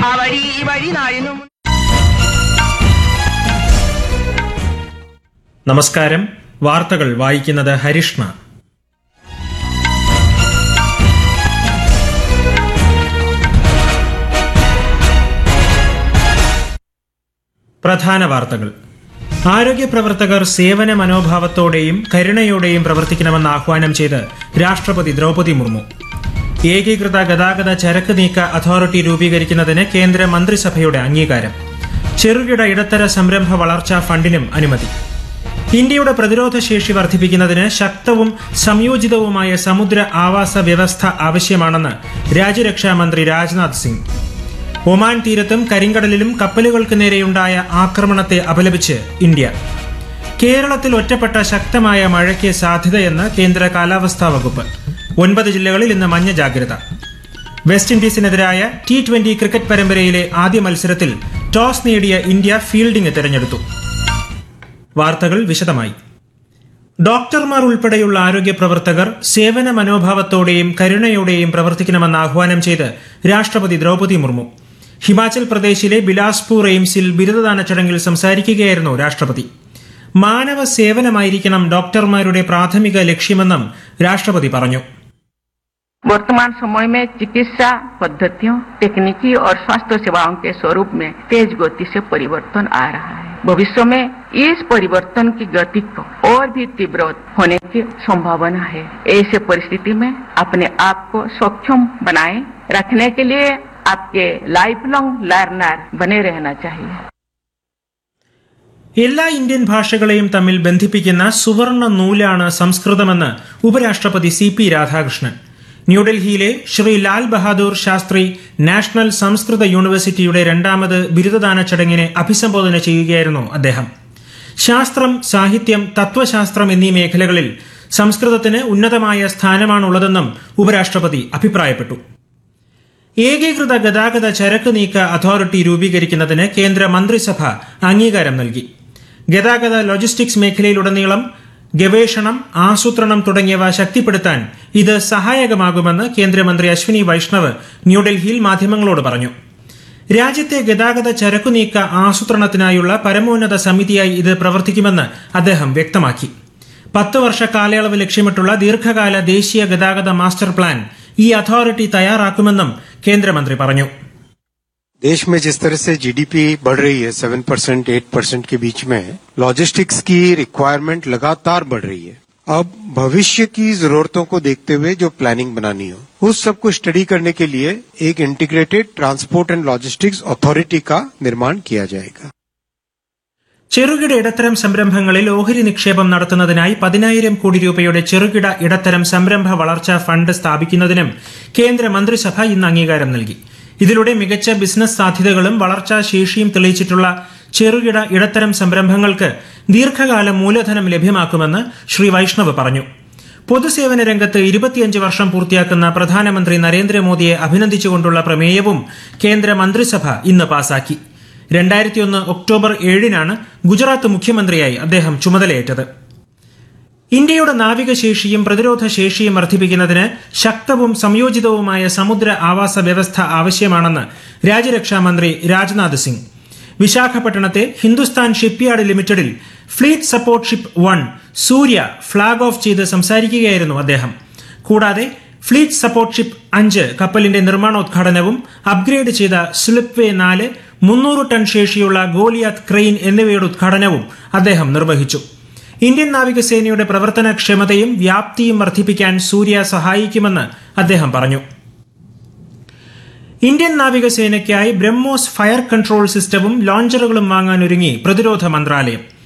ആ വഴി ഈ വഴി നാഴിനും നമസ്കാരം വാർത്തകൾ വായിക്കുന്നത് ഹരിഷ്ണ പ്രധാന വാർത്തകൾ ആരോഗ്യ പ്രവർത്തകർ സേവന മനോഭാവത്തോടെയും കരുണയോടെയും പ്രവർത്തിക്കണമെന്ന് ആഹ്വാനം ചെയ്ത് രാഷ്ട്രപതി ദ്രൗപദി മുർമു ഏകീകൃത ഗതാഗത ചരക്ക് നീക്ക അതോറിറ്റി രൂപീകരിക്കുന്നതിന് കേന്ദ്ര മന്ത്രിസഭയുടെ അംഗീകാരം ചെറുകിട ഇടത്തര സംരംഭ വളർച്ചാ ഫണ്ടിനും അനുമതി ഇന്ത്യയുടെ പ്രതിരോധ ശേഷി വർദ്ധിപ്പിക്കുന്നതിന് ശക്തവും സംയോജിതവുമായ സമുദ്ര ആവാസ വ്യവസ്ഥ ആവശ്യമാണെന്ന് രാജ്യരക്ഷാ മന്ത്രി രാജ്നാഥ് സിംഗ് ഒമാൻ തീരത്തും കരിങ്കടലിലും കപ്പലുകൾക്ക് നേരെയുണ്ടായ ആക്രമണത്തെ അപലപിച്ച് ഇന്ത്യ കേരളത്തിൽ ഒറ്റപ്പെട്ട ശക്തമായ മഴയ്ക്ക് സാധ്യതയെന്ന് കേന്ദ്ര കാലാവസ്ഥാ വകുപ്പ് ഒൻപത് ജില്ലകളിൽ ഇന്ന് മഞ്ഞ ജാഗ്രത വെസ്റ്റ് ഇൻഡീസിനെതിരായ ടി ട്വന്റി ക്രിക്കറ്റ് പരമ്പരയിലെ ആദ്യ മത്സരത്തിൽ ടോസ് നേടിയ ഇന്ത്യ ഫീൽഡിംഗ് തെരഞ്ഞെടുത്തു വാർത്തകൾ വിശദമായി ഡോക്ടർമാർ ഉൾപ്പെടെയുള്ള ആരോഗ്യ പ്രവർത്തകർ സേവന മനോഭാവത്തോടെയും കരുണയോടെയും പ്രവർത്തിക്കണമെന്ന് ആഹ്വാനം ചെയ്ത് രാഷ്ട്രപതി ദ്രൗപദി മുർമു ഹിമാചൽ പ്രദേശിലെ ബിലാസ്പൂർ എയിംസിൽ ബിരുദദാന ചടങ്ങിൽ സംസാരിക്കുകയായിരുന്നു രാഷ്ട്രപതി മാനവ സേവനമായിരിക്കണം ഡോക്ടർമാരുടെ പ്രാഥമിക ലക്ഷ്യമെന്നും രാഷ്ട്രപതി പറഞ്ഞു वर्तमान समय में चिकित्सा पद्धतियों तकनीकी और स्वास्थ्य सेवाओं के स्वरूप में तेज गति से परिवर्तन आ रहा है भविष्य में इस परिवर्तन की गति को और भी तीव्र होने की संभावना है ऐसे परिस्थिति में अपने आप को सक्षम बनाए रखने के लिए आपके लाइफ लॉन्ग लर्नर बने रहना चाहिए എല്ലാ ഇന്ത്യൻ ഭാഷകളെയും തമ്മിൽ ബന്ധിപ്പിക്കുന്ന സുവർണ നൂലാണ് സംസ്കൃതമെന്ന് ഉപരാഷ്ട്രപതി സി പി രാധാകൃഷ്ണൻ ന്യൂഡൽഹിയിലെ ശ്രീ ലാൽ ബഹാദൂർ ശാസ്ത്രി നാഷണൽ സംസ്കൃത യൂണിവേഴ്സിറ്റിയുടെ രണ്ടാമത് ബിരുദദാന ചടങ്ങിനെ അഭിസംബോധന ചെയ്യുകയായിരുന്നു അദ്ദേഹം ശാസ്ത്രം സാഹിത്യം തത്വശാസ്ത്രം എന്നീ മേഖലകളിൽ സംസ്കൃതത്തിന് ഉന്നതമായ സ്ഥാനമാണുള്ളതെന്നും ഉപരാഷ്ട്രപതി അഭിപ്രായപ്പെട്ടു ഏകീകൃത ഗതാഗത ചരക്ക് നീക്ക അതോറിറ്റി രൂപീകരിക്കുന്നതിന് കേന്ദ്ര മന്ത്രിസഭ അംഗീകാരം നൽകി ഗതാഗത ലോജിസ്റ്റിക്സ് മേഖലയിലുടനീളം ഗവേഷണം ആസൂത്രണം തുടങ്ങിയവ ശക്തിപ്പെടുത്താൻ ഇത് സഹായകമാകുമെന്ന് കേന്ദ്രമന്ത്രി അശ്വിനി വൈഷ്ണവ് ന്യൂഡൽഹിയിൽ മാധ്യമങ്ങളോട് പറഞ്ഞു രാജ്യത്തെ ഗതാഗത ചരക്കു നീക്ക ആസൂത്രണത്തിനായുള്ള പരമോന്നത സമിതിയായി ഇത് പ്രവർത്തിക്കുമെന്ന് അദ്ദേഹം വ്യക്തമാക്കി പത്ത് വർഷ കാലയളവ് ലക്ഷ്യമിട്ടുള്ള ദീർഘകാല ദേശീയ ഗതാഗത മാസ്റ്റർ പ്ലാൻ ഈ അതോറിറ്റി തയ്യാറാക്കുമെന്നും കേന്ദ്രമന്ത്രി പറഞ്ഞു देश में जिस तरह से जीडीपी बढ़ रही है सेवन परसेंट एट परसेंट के बीच में लॉजिस्टिक्स की रिक्वायरमेंट लगातार बढ़ रही है अब भविष्य की जरूरतों को देखते हुए जो प्लानिंग बनानी हो उस सब को स्टडी करने के लिए एक integrated transport and logistics authority का निर्माण किया जाएगा ചെറുകിട ഇടത്തരം സംരംഭങ്ങളിൽ ഓഹരി നിക്ഷേപം നടത്തുന്നതിനായി പതിനായിരം കോടി രൂപയുടെ ചെറുകിട ഇടത്തരം സംരംഭ വളർച്ചാ ഫണ്ട് സ്ഥാപിക്കുന്നതിനും കേന്ദ്ര മന്ത്രിസഭ ഇന്ന് അംഗീകാരം നൽകി ഇതിലൂടെ മികച്ച ബിസിനസ് സാധ്യതകളും വളർച്ചാ ശേഷിയും തെളിയിച്ചിട്ടുള്ള ചെറുകിട ഇടത്തരം സംരംഭങ്ങൾക്ക് ദീർഘകാല മൂലധനം ലഭ്യമാക്കുമെന്ന് ശ്രീ വൈഷ്ണവ് പറഞ്ഞു പൊതുസേവന രംഗത്ത് ഇരുപത്തിയഞ്ച് വർഷം പൂർത്തിയാക്കുന്ന പ്രധാനമന്ത്രി നരേന്ദ്രമോദിയെ അഭിനന്ദിച്ചുകൊണ്ടുള്ള പ്രമേയവും കേന്ദ്ര മന്ത്രിസഭ ഇന്ന് പാസാക്കി രണ്ടായിരത്തിയൊന്ന് ഒക്ടോബർ ഏഴിനാണ് ഗുജറാത്ത് മുഖ്യമന്ത്രിയായി അദ്ദേഹം ചുമതലയേറ്റത് ഇന്ത്യയുടെ നാവികശേഷിയും പ്രതിരോധ ശേഷിയും വർദ്ധിപ്പിക്കുന്നതിന് ശക്തവും സംയോജിതവുമായ സമുദ്ര ആവാസ വ്യവസ്ഥ ആവശ്യമാണെന്ന് രാജ്യരക്ഷാ മന്ത്രി രാജ്നാഥ് സിംഗ് വിശാഖപട്ടണത്തെ ഹിന്ദുസ്ഥാൻ ഷിപ്പ്യാർഡ് ലിമിറ്റഡിൽ fleet support ship one Surya flag off ചെയ്ത് സംസാരിക്കുകയായിരുന്നു അദ്ദേഹം കൂടാതെ ഫ്ലീറ്റ് സപ്പോർട്ട് ഷിപ്പ് അഞ്ച് കപ്പലിന്റെ നിർമ്മാണോദ്ഘാടനവും അപ്ഗ്രേഡ് ചെയ്ത സ്ലിപ്പ് വേ നാല് മുന്നൂറ് ടൺ ശേഷിയുള്ള ഗോലിയാത്ത് ക്രെയിൻ എന്നിവയുടെ ഉദ്ഘാടനവും അദ്ദേഹം നിർവഹിച്ചു ഇന്ത്യൻ നാവികസേനയുടെ പ്രവർത്തനക്ഷമതയും വ്യാപ്തിയും വർദ്ധിപ്പിക്കാൻ സൂര്യ സഹായിക്കുമെന്ന് അദ്ദേഹം പറഞ്ഞു ഇന്ത്യൻ നാവികസേനയ്ക്കായി ബ്രഹ്മോസ് ഫയർ കൺട്രോൾ സിസ്റ്റവും ലോഞ്ചറുകളും വാങ്ങാനൊരുങ്ങി പ്രതിരോധ മന്ത്രാലയം